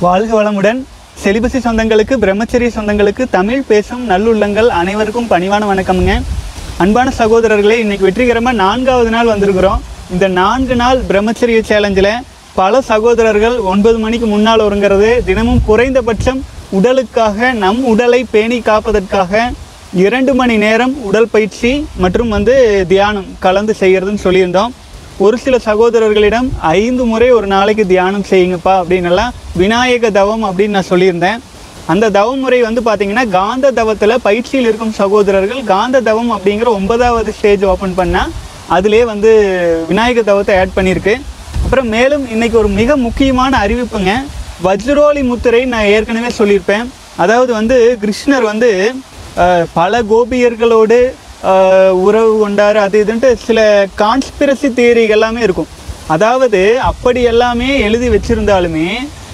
வாழ்க வளமுடன் செலிபசி சொந்தங்களுக்கு பிரம்மச்சரிய சொந்தங்களுக்கு தமிழ் பேசும் நல்லுள்ளங்கள் அனைவருக்கும் பணிவான வணக்கம்ங்க அன்பான சகோதரர்களே இன்னைக்கு வெற்றிகரமாக நான்காவது நாள் வந்திருக்கிறோம் இந்த நான்கு நாள் பிரம்மச்சரிய சேலஞ்சில் பல சகோதரர்கள் ஒன்பது மணிக்கு முன்னால் வருங்கிறது தினமும் குறைந்தபட்சம் உடலுக்காக நம் உடலை பேணி காப்பதற்காக இரண்டு மணி நேரம் உடல் பயிற்சி மற்றும் வந்து தியானம் கலந்து செய்கிறதுன்னு சொல்லியிருந்தோம் ஒரு சில சகோதரர்களிடம் ஐந்து முறை ஒரு நாளைக்கு தியானம் செய்யுங்கப்பா அப்படின்னெல்லாம் விநாயக தவம் அப்படின்னு நான் சொல்லியிருந்தேன் அந்த தவ முறை வந்து பார்த்தீங்கன்னா காந்த தவத்தில் பயிற்சியில் இருக்கும் சகோதரர்கள் காந்த தவம் அப்படிங்கிற ஒன்பதாவது ஸ்டேஜ் ஓப்பன் பண்ணால் அதிலே வந்து விநாயக தவத்தை ஆட் பண்ணியிருக்கு அப்புறம் மேலும் இன்னைக்கு ஒரு மிக முக்கியமான அறிவிப்புங்க வஜ்ரோலி முத்திரை நான் ஏற்கனவே சொல்லியிருப்பேன் அதாவது வந்து கிருஷ்ணர் வந்து அஹ், பல கோபியர்களோடு அஹ், உறவு கொண்டார் அது இதுன்ட்டு சில கான்ஸ்பிரசி தியரி எல்லாமே இருக்கும் அதாவது அப்படி எல்லாமே எழுதி வச்சிருந்தாலுமே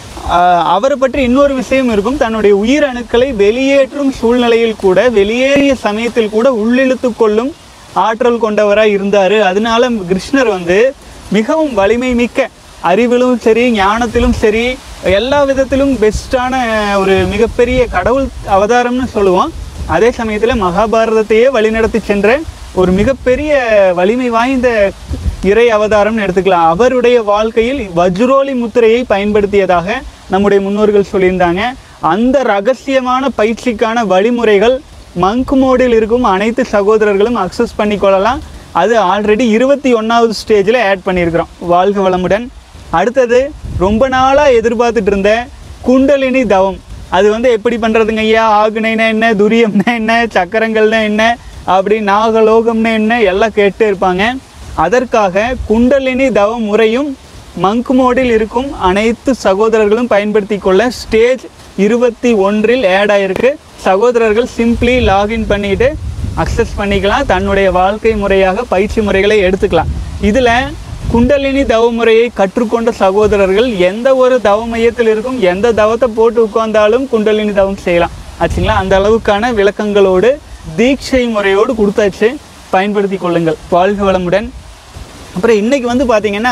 ஆஹ் அவரை பற்றி இன்னொரு விஷயம் இருக்கும் தன்னுடைய உயிர் அணுக்களை வெளியேற்றும் சூழ்நிலையில் கூட வெளியேறிய சமயத்தில் கூட உள்ளிழுத்து கொள்ளும் ஆற்றல் கொண்டவராக இருந்தார் அதனால கிருஷ்ணர் வந்து மிகவும் வலிமை மிக்க அறிவிலும் சரி ஞானத்திலும் சரி எல்லா விதத்திலும் பெஸ்ட்டான ஒரு மிகப்பெரிய கடவுள் அவதாரம்னு சொல்லுவோம் அதே சமயத்தில் மகாபாரதத்தையே வழிநடத்தி சென்ற ஒரு மிகப்பெரிய வலிமை வாய்ந்த இறை அவதாரம்னு எடுத்துக்கலாம் அவருடைய வாழ்க்கையில் வஜ்ரோலி முத்திரையை பயன்படுத்தியதாக நம்முடைய முன்னோர்கள் சொல்லியிருந்தாங்க அந்த ரகசியமான பயிற்சிக்கான வழிமுறைகள் மங்க் மோடில் இருக்கும் அனைத்து சகோதரர்களும் அக்சஸ் பண்ணிக்கொள்ளலாம் அது ஆல்ரெடி இருபத்தி ஒன்றாவது ஸ்டேஜில் ஆட் பண்ணியிருக்கிறோம் வாழ்க வளமுடன் அடுத்தது ரொம்ப நாளாக எதிர்பார்த்துட்டு இருந்த குண்டலினி தவம் அது வந்து எப்படி பண்ணுறதுங்க ஐயா ஆகுனைனா என்ன துரியம்னா என்ன சக்கரங்கள்னா என்ன அப்படி நாகலோகம்னா என்ன எல்லாம் கேட்டு இருப்பாங்க அதற்காக குண்டலினி தவ முறையும் மங்க் மோடில் இருக்கும் அனைத்து சகோதரர்களும் பயன்படுத்தி கொள்ள ஸ்டேஜ் இருபத்தி ஒன்றில் ஆட் ஆயிருக்கு சகோதரர்கள் சிம்பிளி லாகின் பண்ணிட்டு அக்சஸ் பண்ணிக்கலாம் தன்னுடைய வாழ்க்கை முறையாக பயிற்சி முறைகளை எடுத்துக்கலாம் இதில் குண்டலினி தவ முறையை கற்றுக்கொண்ட சகோதரர்கள் எந்த ஒரு தவ மையத்தில் இருக்கும் எந்த தவத்தை போட்டு உட்கார்ந்தாலும் குண்டலினி தவம் செய்யலாம் ஆச்சுங்களா அந்த அளவுக்கான விளக்கங்களோடு தீட்சை முறையோடு கொடுத்தாச்சு பயன்படுத்தி கொள்ளுங்கள் வாழ்க வளமுடன் அப்புறம் இன்னைக்கு வந்து பார்த்தீங்கன்னா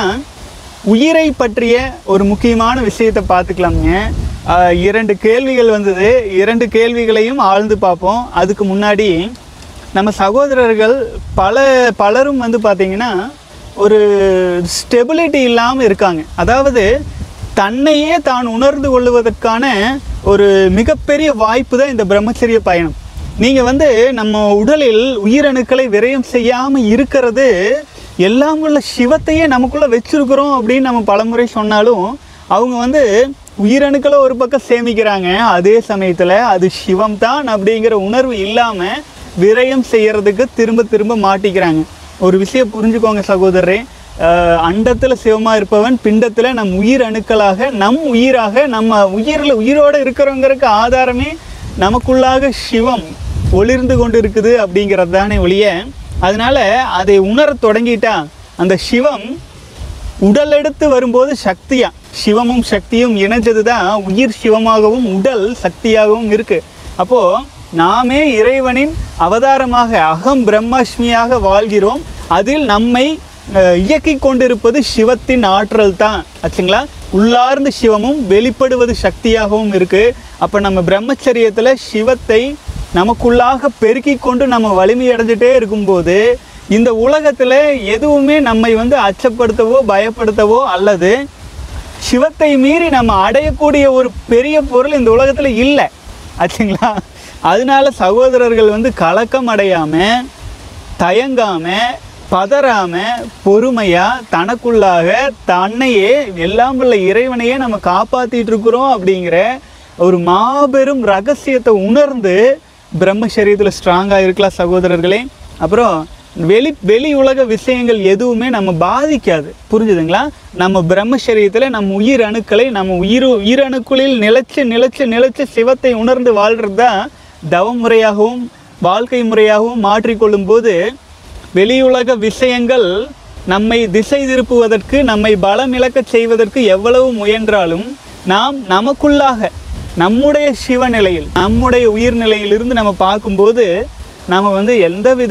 உயிரை பற்றிய ஒரு முக்கியமான விஷயத்தை பார்த்துக்கலாமுங்க ஆஹ் இரண்டு கேள்விகள் வந்தது இரண்டு கேள்விகளையும் ஆழ்ந்து பார்ப்போம் அதுக்கு முன்னாடி நம்ம சகோதரர்கள் பல பலரும் வந்து பார்த்தீங்கன்னா ஒரு ஸ்டெபிலிட்டி இல்லாமல் இருக்காங்க அதாவது தன்னையே தான் உணர்ந்து கொள்வதற்கான ஒரு மிகப்பெரிய வாய்ப்பு தான் இந்த பிரம்மச்சரிய பயணம் நீங்கள் வந்து நம்ம உடலில் உயிரணுக்களை விரயம் செய்யாமல் இருக்கிறது எல்லாம் உள்ள சிவத்தையே நமக்குள்ளே வச்சிருக்கிறோம் அப்படின்னு நம்ம பலமுறை சொன்னாலும் அவங்க வந்து உயிரணுக்களை ஒரு பக்கம் சேமிக்கிறாங்க அதே சமயத்தில் அது சிவம் தான் அப்படிங்கிற உணர்வு இல்லாமல் விரயம் செய்யறதுக்கு திரும்ப திரும்ப மாட்டிக்கிறாங்க ஒரு விஷயம் புரிஞ்சுக்கோங்க சகோதரரே அஹ் அண்டத்தில் சிவமாக இருப்பவன் பிண்டத்தில் நம் உயிர் அணுக்களாக நம் உயிராக நம்ம உயிரில் உயிரோடு இருக்கிறவங்களுக்கு ஆதாரமே நமக்குள்ளாக சிவம் ஒளிர்ந்து கொண்டு இருக்குது அப்படிங்கிறது தானே ஒழிய அதனால அதை உணரத் தொடங்கிட்டா அந்த சிவம் உடல் எடுத்து வரும்போது சக்தியா சிவமும் சக்தியும் இணைஞ்சது தான் உயிர் சிவமாகவும் உடல் சக்தியாகவும் இருக்கு அப்போ நாமே இறைவனின் அவதாரமாக அகம் பிரம்மாஷ்மியாக வாழ்கிறோம் அதில் நம்மை அஹ், இயக்கிக் கொண்டிருப்பது சிவத்தின் ஆற்றல் தான் ஆச்சுங்களா உள்ளார்ந்த சிவமும் வெளிப்படுவது சக்தியாகவும் இருக்கு அப்போ நம்ம பிரம்மச்சரியத்தில் சிவத்தை நமக்குள்ளாக பெருக்கிக் கொண்டு நம்ம வலிமை அடைஞ்சிட்டே இருக்கும்போது இந்த உலகத்தில் எதுவுமே நம்மை வந்து அச்சப்படுத்தவோ பயப்படுத்தவோ அல்லது சிவத்தை மீறி நம்ம அடையக்கூடிய ஒரு பெரிய பொருள் இந்த உலகத்தில் இல்லை ஆச்சுங்களா அதனால சகோதரர்கள் வந்து கலக்கம் அடையாம தயங்காம பதறாம பொறுமையா தனக்குள்ளாக தன்னையே எல்லாம் உள்ள இறைவனையே நம்ம காப்பாத்திட்டு இருக்கிறோம் அப்படிங்கிற ஒரு மாபெரும் ரகசியத்தை உணர்ந்து பிரம்மசரீரத்தில் ஸ்ட்ராங்காக இருக்கலாம் சகோதரர்களே அப்புறம் வெளி வெளி உலக விஷயங்கள் எதுவுமே நம்ம பாதிக்காது புரிஞ்சுதுங்களா நம்ம பிரம்மசரீரத்தில் நம்ம உயிர் அணுக்களை நம்ம உயிர் உயிரணுக்களில் நிலைச்சு நிலைச்சு நிலைச்சு சிவத்தை உணர்ந்து வாழ்கிறது தான் தவ முறையாகவும் வாழ்க்கை முறையாகவும் மாற்றிக்கொள்ளும் போது வெளியுலக விஷயங்கள் நம்மை திசை திருப்புவதற்கு நம்மை பலம் இழக்கச் செய்வதற்கு எவ்வளவு முயன்றாலும் நாம் நமக்குள்ளாக நம்முடைய சிவநிலையில் நம்முடைய உயிர்நிலையிலிருந்து நம்ம பார்க்கும்போது நம்ம வந்து எந்தவித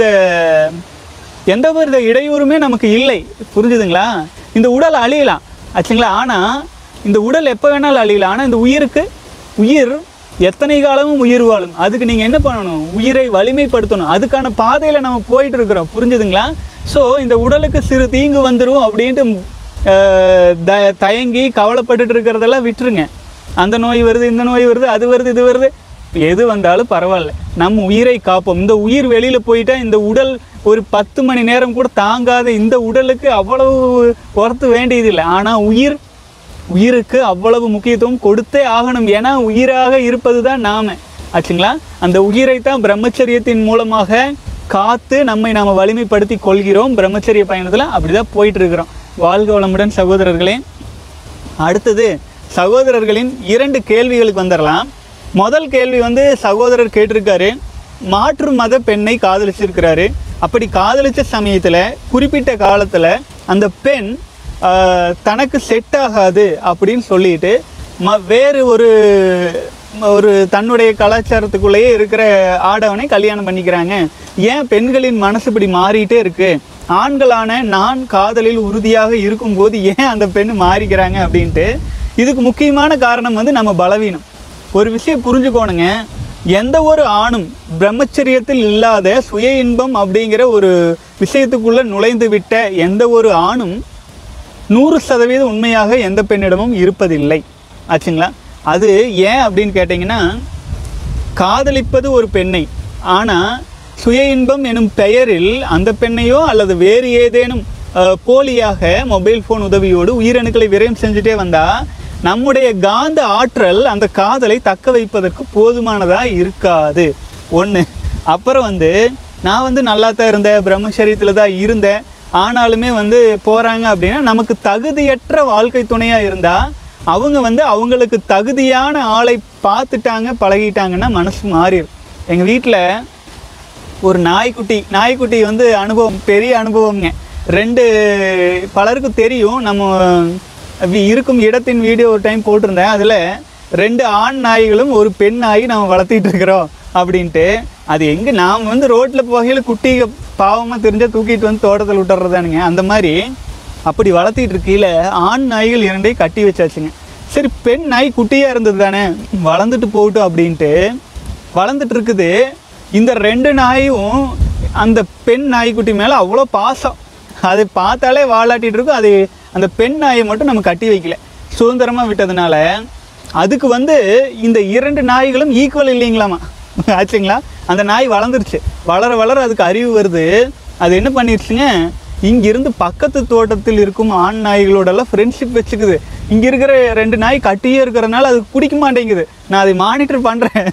எந்தவித இடையூறுமே நமக்கு இல்லை புரிஞ்சுதுங்களா இந்த உடல் அழியலாம் ஆச்சுங்களா ஆனால் இந்த உடல் எப்போ வேணாலும் அழியலாம் ஆனால் இந்த உயிருக்கு உயிர் எத்தனை காலமும் உயிர் வாழும் அதுக்கு நீங்கள் என்ன பண்ணணும் உயிரை வலிமைப்படுத்தணும் அதுக்கான பாதையில் நம்ம போயிட்டு இருக்கிறோம் புரிஞ்சுதுங்களா ஸோ இந்த உடலுக்கு சிறு தீங்கு வந்துடும் அப்படின்ட்டு அஹ், த தயங்கி கவலைப்பட்டுட்டு இருக்கிறதெல்லாம் விட்டுருங்க அந்த நோய் வருது இந்த நோய் வருது அது வருது இது வருது எது வந்தாலும் பரவாயில்ல நம்ம உயிரை காப்போம் இந்த உயிர் வெளியில் போயிட்டா இந்த உடல் ஒரு பத்து மணி நேரம் கூட தாங்காத இந்த உடலுக்கு அவ்வளவு பொறுத்து வேண்டியதில்லை ஆனால் உயிர் உயிருக்கு அவ்வளவு முக்கியத்துவம் கொடுத்தே ஆகணும் ஏன்னா உயிராக இருப்பது தான் நாம ஆச்சுங்களா அந்த உயிரை தான் பிரம்மச்சரியத்தின் மூலமாக காத்து நம்மை நாம் வலிமைப்படுத்தி கொள்கிறோம் பிரம்மச்சரிய பயணத்தில் அப்படிதான் போயிட்டு இருக்கிறோம் வாழ்க வளமுடன் சகோதரர்களே அடுத்தது சகோதரர்களின் இரண்டு கேள்விகளுக்கு வந்துடலாம் முதல் கேள்வி வந்து சகோதரர் கேட்டிருக்காரு மாற்று மத பெண்ணை காதலிச்சிருக்கிறாரு அப்படி காதலிச்ச சமயத்தில் குறிப்பிட்ட காலத்தில் அந்த பெண் ஆஹ், தனக்கு செட் ஆகாது அப்படின்னு சொல்லிட்டு ம வேறு ஒரு ஒரு தன்னுடைய கலாச்சாரத்துக்குள்ளேயே இருக்கிற ஆடவனை கல்யாணம் பண்ணிக்கிறாங்க ஏன் பெண்களின் மனசு இப்படி மாறிட்டே இருக்கு ஆண்களான நான் காதலில் உறுதியாக இருக்கும்போது ஏன் அந்த பெண் மாறிக்கிறாங்க அப்படின்ட்டு இதுக்கு முக்கியமான காரணம் வந்து நம்ம பலவீனம் ஒரு விஷயம் புரிஞ்சுக்கோணுங்க எந்த ஒரு ஆணும் பிரம்மச்சரியத்தில் இல்லாத சுய இன்பம் அப்படிங்கிற ஒரு விஷயத்துக்குள்ள நுழைந்து விட்ட எந்த ஒரு ஆணும் நூறு சதவீதம் உண்மையாக எந்த பெண்ணிடமும் இருப்பதில்லை ஆச்சுங்களா அது ஏன் அப்படின்னு கேட்டிங்கன்னா காதலிப்பது ஒரு பெண்ணை ஆனால் சுய இன்பம் எனும் பெயரில் அந்த பெண்ணையோ அல்லது வேறு ஏதேனும் அஹ், போலியாக மொபைல் ஃபோன் உதவியோடு உயிரணுக்களை விரயம் செஞ்சுட்டே வந்தால் நம்முடைய காந்த ஆற்றல் அந்த காதலை தக்க வைப்பதற்கு போதுமானதாக இருக்காது ஒன்று அப்புறம் வந்து நான் வந்து நல்லா தான் இருந்தேன் பிரம்மச்சரியத்தில் தான் இருந்தேன் ஆனாலுமே வந்து போகிறாங்க அப்படின்னா நமக்கு தகுதியற்ற வாழ்க்கை துணையாக இருந்தால் அவங்க வந்து அவங்களுக்கு தகுதியான ஆளை பார்த்துட்டாங்க பழகிட்டாங்கன்னா மனசு மாறிடும் எங்கள் வீட்டில் ஒரு நாய்க்குட்டி நாய்க்குட்டி வந்து அனுபவம் பெரிய அனுபவம்ங்க ரெண்டு பலருக்கு தெரியும் நம்ம வி- இருக்கும் இடத்தின் வீடியோ ஒரு டைம் போட்டிருந்தேன் அதில் ரெண்டு ஆண் நாய்களும் ஒரு பெண் நாய் நம்ம வளர்த்திட்டு இருக்கிறோம் அப்படின்ட்டு அது எங்கே நாம் வந்து ரோட்டில் போகையில் குட்டி பாவமாக தெரிஞ்சால் தூக்கிட்டு வந்து தோட்டத்தில் விட்டுறதானுங்க அந்த மாதிரி அப்படி வளர்த்திட்டு இருக்கையில் ஆண் நாய்கள் இரண்டையும் கட்டி வச்சாச்சுங்க சரி பெண் நாய் குட்டியாக இருந்தது தானே வளர்ந்துட்டு போகட்டும் அப்படின்ட்டு வளர்ந்துட்டு இருக்குது இந்த ரெண்டு நாயும் அந்த பெண் நாய்க்குட்டி மேலே அவ்வளோ பாசம் அதை பார்த்தாலே வாலாட்டிட்டு இருக்கும் அது அந்த பெண் நாயை மட்டும் நம்ம கட்டி வைக்கல சுதந்திரமாக விட்டதுனால அதுக்கு வந்து இந்த இரண்டு நாய்களும் ஈக்குவல் இல்லைங்களாமா ஆச்சுங்களா அந்த நாய் வளர்ந்துருச்சு வளர வளர அதுக்கு அறிவு வருது அது என்ன பண்ணிருச்சுங்க இங்கிருந்து பக்கத்து தோட்டத்தில் இருக்கும் ஆண் நாய்களோடெல்லாம் ஃப்ரெண்ட்ஷிப் வச்சுக்குது இங்கே இருக்கிற ரெண்டு நாய் கட்டியே இருக்கிறனால அது பிடிக்க மாட்டேங்குது நான் அதை மானிட்டர் பண்ணுறேன்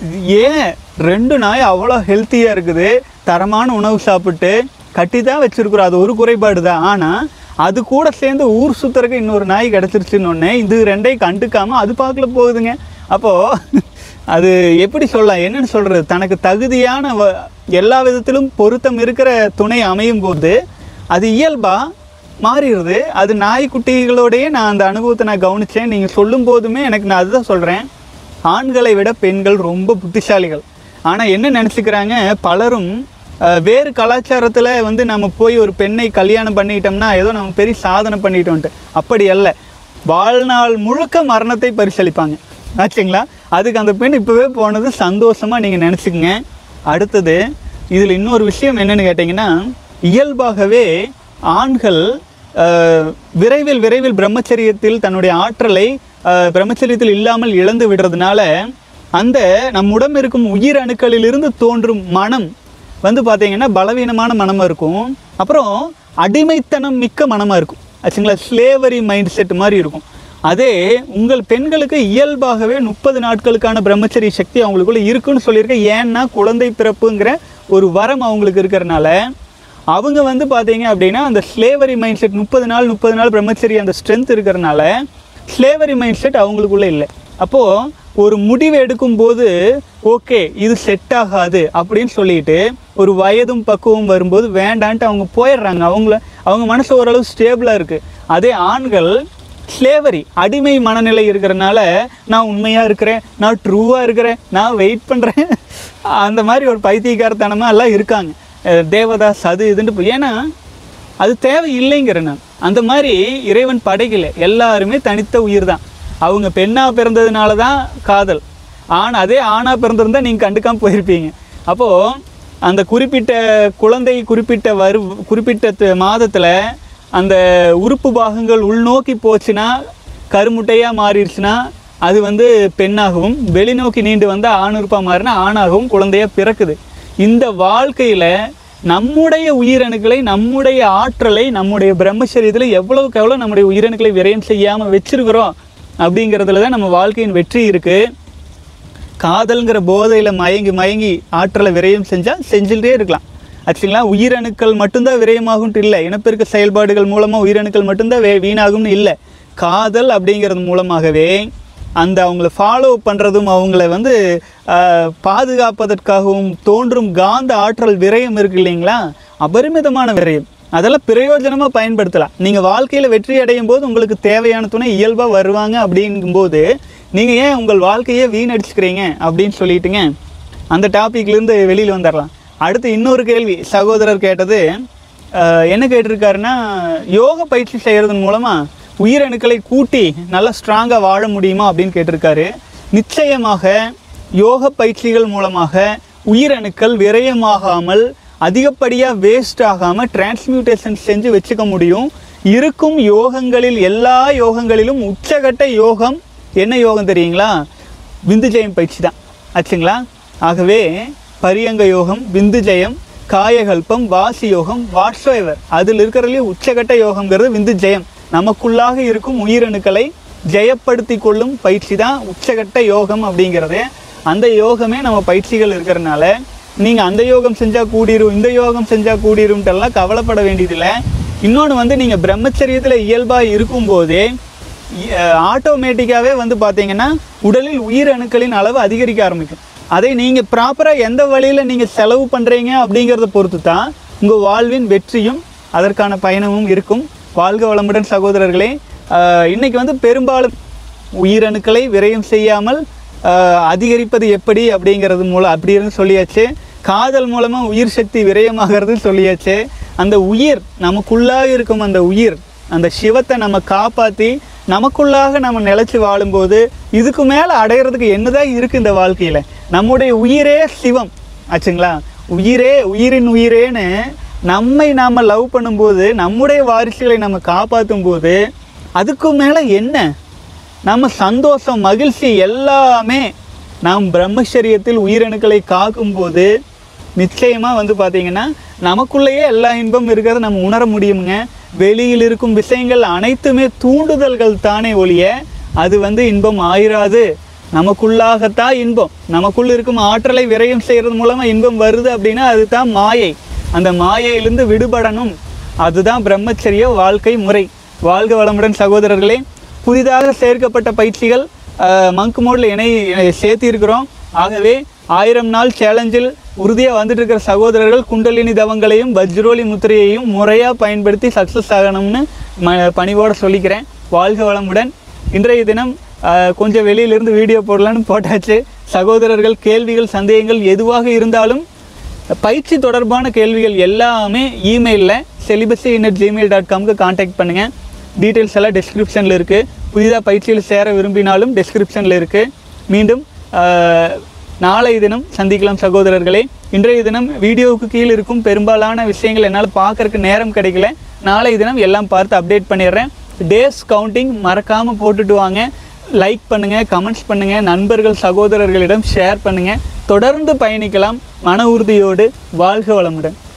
ஏன் ரெண்டு நாய் அவ்வளோ ஹெல்த்தியாக இருக்குது தரமான உணவு சாப்பிட்டு கட்டி தான் வச்சுருக்குறோம் அது ஒரு குறைபாடு தான் ஆனால் அது கூட சேர்ந்து ஊர் சுற்றுறக்கு இன்னொரு நாய் கிடச்சிருச்சுன்னு ஒன்று இது ரெண்டையும் கண்டுக்காமல் அது பார்க்கல போகுதுங்க அப்போது அது எப்படி சொல்லலாம் என்னன்னு சொல்கிறது தனக்கு தகுதியான வ- எல்லா விதத்திலும் பொருத்தம் இருக்கிற துணை அமையும் போது அது இயல்பாக மாறிடுது அது நாய்க்குட்டிகளோடையே நான் அந்த அனுபவத்தை நான் கவனித்தேன் நீங்கள் சொல்லும் போதுமே எனக்கு நான் அதுதான் சொல்கிறேன் ஆண்களை விட பெண்கள் ரொம்ப புத்திசாலிகள் ஆனால் என்ன நினச்சிக்கிறாங்க பலரும் அஹ், வேறு கலாச்சாரத்தில் வந்து நம்ம போய் ஒரு பெண்ணை கல்யாணம் பண்ணிட்டோம்னா ஏதோ நம்ம பெரிய சாதனை பண்ணிட்டோன்ட்டு அப்படி அல்ல வாழ்நாள் முழுக்க மரணத்தை பரிசளிப்பாங்க ஆச்சுங்களா அதுக்கு அந்த பெண் இப்போவே போனது சந்தோஷமாக நீங்கள் நினச்சிக்கங்க அடுத்தது இதில் இன்னொரு விஷயம் என்னன்னு கேட்டிங்கன்னா இயல்பாகவே ஆண்கள் அஹ், விரைவில் விரைவில் பிரம்மச்சரியத்தில் தன்னுடைய ஆற்றலை அஹ், பிரம்மச்சரியத்தில் இல்லாமல் இழந்து விடுறதுனால அந்த நம்முடம் இருக்கும் உயிர் அணுக்களிலிருந்து தோன்றும் மனம் வந்து பார்த்தீங்கன்னா பலவீனமான மனமாக இருக்கும் அப்புறம் அடிமைத்தனம் மிக்க மனமாக இருக்கும் ஆச்சுங்களா ஸ்லேவரி மைண்ட் செட் மாதிரி இருக்கும் அதே உங்கள் பெண்களுக்கு இயல்பாகவே முப்பது நாட்களுக்கான பிரம்மச்சரிய சக்தி அவங்களுக்குள்ள இருக்குன்னு சொல்லியிருக்கேன் ஏன்னா குழந்தை பிறப்புங்கிற ஒரு வரம் அவங்களுக்கு இருக்கிறனால அவங்க வந்து பார்த்தீங்க அப்படின்னா அந்த ஸ்லேவரி மைண்ட் செட் முப்பது நாள் முப்பது நாள் பிரம்மச்சரி அந்த ஸ்ட்ரென்த் இருக்கிறனால ஸ்லேவரி மைண்ட் செட் அவங்களுக்குள்ள இல்லை அப்போது ஒரு முடிவு எடுக்கும்போது ஓகே இது செட் ஆகாது அப்படின்னு சொல்லிட்டு ஒரு வயதும் பக்குவம் வரும்போது வேண்டான்ட்டு அவங்க போயிடுறாங்க அவங்கள அவங்க மனசு ஓரளவு ஸ்டேபிளாக இருக்குது அதே ஆண்கள் ஸ்லேவரி அடிமை மனநிலை இருக்கிறனால நான் உண்மையாக இருக்கிறேன் நான் ட்ரூவாக இருக்கிறேன் நான் வெயிட் பண்ணுறேன் அந்த மாதிரி ஒரு பைத்தியக்காரத்தனமாக எல்லாம் இருக்காங்க அஹ் தேவதாஸ் அது இதுன்ட்டு போய் ஏன்னா அது தேவை இல்லைங்கிற நான் அந்த மாதிரி இறைவன் படைக்கல எல்லாருமே தனித்த உயிர் தான் அவங்க பெண்ணாக பிறந்ததுனால தான் காதல் ஆண் அதே ஆணாக பிறந்திருந்தா நீங்கள் கண்டுக்காம போயிருப்பீங்க அப்போது அந்த குறிப்பிட்ட குழந்தை குறிப்பிட்ட வரு குறிப்பிட்ட மாதத்தில் அந்த உறுப்பு பாகங்கள் உள்நோக்கி போச்சுன்னா கருமுட்டையாக மாறிடுச்சுன்னா அது வந்து பெண்ணாகவும் வெளிநோக்கி நீண்டு வந்தால் ஆணுறுப்பாக மாறினா ஆணாகவும் குழந்தையா பிறக்குது இந்த வாழ்க்கையில் நம்முடைய உயிரணுக்களை நம்முடைய ஆற்றலை நம்முடைய பிரம்மச்சரியத்தில் எவ்வளவுக்கு எவ்வளோ நம்முடைய உயிரணுக்களை விரயம் செய்யாமல் வச்சிருக்கிறோம் அப்படிங்கிறதுல தான் நம்ம வாழ்க்கையின் வெற்றி இருக்குது காதல்ங்கிற போதையில் மயங்கி மயங்கி ஆற்றலை விரயம் செஞ்சால் செஞ்சுட்டே இருக்கலாம் ஆக்சுவலா உயிரணுக்கள் மட்டும்தான் விரயமாகும்ட்டு இல்லை இனப்பெருக்க செயல்பாடுகள் மூலமாக உயிரணுக்கள் மட்டும்தான் வே வீணாகும்னு இல்லை காதல் அப்படிங்கிறது மூலமாகவே அந்த அவங்கள ஃபாலோ பண்ணுறதும் அவங்கள வந்து ஆஹ், பாதுகாப்பதற்காகவும் தோன்றும் காந்த ஆற்றல் விரயம் இருக்கு இல்லைங்களா அபரிமிதமான விரயம் அதெல்லாம் பிரயோஜனமாக பயன்படுத்தலாம் நீங்கள் வாழ்க்கையில் வெற்றி அடையும் போது உங்களுக்கு தேவையான துணை இயல்பாக வருவாங்க அப்படிங்கும்போது நீங்கள் ஏன் உங்கள் வாழ்க்கையை வீணடிச்சுக்கிறீங்க அப்படின்னு சொல்லிட்டுங்க அந்த டாப்பிக்லேருந்து வெளியில் வந்துடலாம் அடுத்து இன்னொரு கேள்வி சகோதரர் கேட்டது அஹ், என்ன கேட்டிருக்காருன்னா யோக பயிற்சி செய்கிறதன் மூலமாக உயிரணுக்களை கூட்டி நல்லா ஸ்ட்ராங்காக வாழ முடியுமா அப்படின்னு கேட்டிருக்காரு நிச்சயமாக யோக பயிற்சிகள் மூலமாக உயிரணுக்கள் விரயமாகாமல் அதிகப்படியாக வேஸ்ட் ஆகாமல் டிரான்ஸ்மியூட்டேஷன் செஞ்சு வச்சுக்க முடியும் இருக்கும் யோகங்களில் எல்லா யோகங்களிலும் உச்சகட்ட யோகம் என்ன யோகம் தெரியுங்களா விந்து ஜெயம் பயிற்சி தான் ஆச்சுங்களா ஆகவே பரியங்க யோகம் விந்து ஜெயம் காயகல்பம் வாசி யோகம் வாட்ஸ்வைவர் அதில் இருக்கிறதுலே உச்சகட்ட யோகம்ங்கிறது விந்து ஜெயம் நமக்குள்ளாக இருக்கும் உயிரணுக்களை ஜெயப்படுத்தி கொள்ளும் பயிற்சி தான் உச்சகட்ட யோகம் அப்படிங்கிறது அந்த யோகமே நம்ம பயிற்சிகள் இருக்கிறனால நீங்கள் அந்த யோகம் செஞ்சால் கூடிரும் இந்த யோகம் செஞ்சால் கூடிரும்ட்டெல்லாம் கவலைப்பட வேண்டியதில்லை இன்னொன்று வந்து நீங்கள் பிரம்மச்சரியத்தில் இயல்பாக இருக்கும்போதே ஆட்டோமேட்டிக்காகவே வந்து பார்த்தீங்கன்னா உடலில் உயிரணுக்களின் அளவு அதிகரிக்க ஆரம்பிக்கும் அதை நீங்கள் ப்ராப்பராக எந்த வழியில் நீங்கள் செலவு பண்ணுறீங்க அப்படிங்கிறத பொறுத்து தான் உங்கள் வாழ்வின் வெற்றியும் அதற்கான பயணமும் இருக்கும் வாழ்க வளமுடன் சகோதரர்களே ஆஹ் இன்னைக்கு வந்து பெரும்பாலும் உயிரணுக்களை விரயம் செய்யாமல் ஆஹ் அதிகரிப்பது எப்படி அப்படிங்கிறது மூலம் அப்படின்னு சொல்லியாச்சு காதல் மூலமாக உயிர் சக்தி விரயமாகிறது சொல்லியாச்சு அந்த உயிர் நமக்குள்ளாக இருக்கும் அந்த உயிர் அந்த சிவத்தை நம்ம காப்பாற்றி நமக்குள்ளாக நம்ம நிலச்சி வாழும்போது இதுக்கு மேலே அடையிறதுக்கு என்னதான் இருக்குது இந்த வாழ்க்கையில் நம்முடைய உயிரே சிவம் ஆச்சுங்களா உயிரே உயிரின் உயிரேன்னு நம்மை நாம் லவ் பண்ணும்போது நம்முடைய வாரிசுகளை நம்ம காப்பாற்றும் போது அதுக்கு மேலே என்ன நம்ம சந்தோஷம் மகிழ்ச்சி எல்லாமே நாம் பிரம்மச்சரியத்தில் உயிரணுக்களை காக்கும்போது நிச்சயமாக வந்து பார்த்தீங்கன்னா நமக்குள்ளேயே எல்லா இன்பம் இருக்கிறத நம்ம உணர முடியுங்க வெளியில் இருக்கும் விஷயங்கள் அனைத்துமே தூண்டுதல்கள் தானே ஒழிய அது வந்து இன்பம் ஆயிராது நமக்குள்ளாகத்தான் இன்பம் நமக்குள்ள இருக்கும் ஆற்றலை விரயம் செய்கிறது மூலமாக இன்பம் வருது அப்படின்னா அதுதான் மாயை அந்த மாயையிலிருந்து விடுபடணும் அதுதான் பிரம்மச்சரிய வாழ்க்கை முறை வாழ்க வளமுடன் சகோதரர்களே புதிதாக சேர்க்கப்பட்ட பயிற்சிகள் மங்க் மோடில் இணை சேர்த்திருக்கிறோம் ஆகவே ஆயிரம் நாள் சேலஞ்சில் உறுதியாக வந்துட்டு இருக்கிற சகோதரர்கள் குண்டலினி தவங்களையும் வஜ்ரோலி முத்திரையையும் முறையாக பயன்படுத்தி சக்ஸஸ் ஆகணும்னு ம பணிவோட சொல்லிக்கிறேன் வாழ்க வளமுடன் இன்றைய தினம் அஹ், கொஞ்சம் வெளியிலிருந்து வீடியோ போடலான்னு போட்டாச்சு சகோதரர்கள் கேள்விகள் சந்தேகங்கள் எதுவாக இருந்தாலும் பயிற்சி தொடர்பான கேள்விகள் எல்லாமே இமெயிலில் செலிபஸி இன்னட் ஜிமெயில் டாட் காம்க்கு காண்டாக்ட் பண்ணுங்கள் டீட்டெயில்ஸ் எல்லாம் டிஸ்கிரிப்ஷனில் இருக்குது புதிதாக பயிற்சியில் சேர விரும்பினாலும் டிஸ்கிரிப்ஷனில் இருக்குது மீண்டும் ஆஹ், நாளை தினம் சந்திக்கலாம் சகோதரர்களே இன்றைய தினம் வீடியோவுக்கு கீழே இருக்கும் பெரும்பாலான விஷயங்கள் என்னால் பார்க்கறக்கு நேரம் கிடைக்கல நாளை தினம் எல்லாம் பார்த்து அப்டேட் பண்ணிடுறேன் டேஸ் கவுண்டிங் மறக்காமல் போட்டுட்டு வாங்க லைக் பண்ணுங்கள் கமெண்ட்ஸ் பண்ணுங்கள் நண்பர்கள் சகோதரர்களிடம் ஷேர் பண்ணுங்கள் தொடர்ந்து பயணிக்கலாம் மன உறுதியோடு வாழ்க வளமுடன்